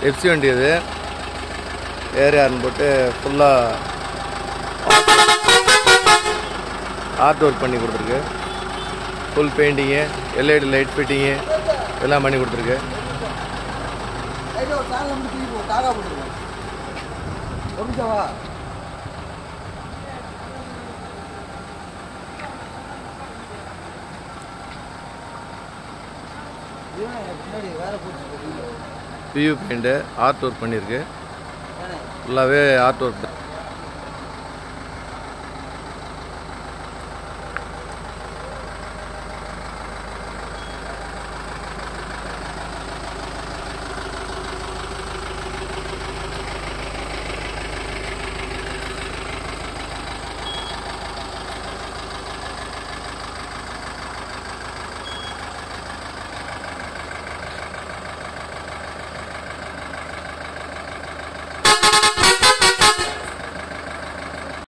FC வண்டி இது ஏரியார்னு போட்டு ஃபுல்லாக ஆர்ட் ஒர்க் பண்ணி கொடுத்துருக்கு full painting LED light fitting எல்லாம் பண்ணி கொடுத்துருக்கு ரைட்டு ஒரு சால் நம்ம தூக்கி போ தாகா போட்டுருவோம் ஒரு நிமிஷம் வா இவன் எனக்கு பின்னாடி வேற போட்டு பியூ பெயிண்ட்டு ஆர்ட் ஒர்க் பண்ணியிருக்கு ஃபுல்லாகவே ஆர்ட் ஒர்க் தான்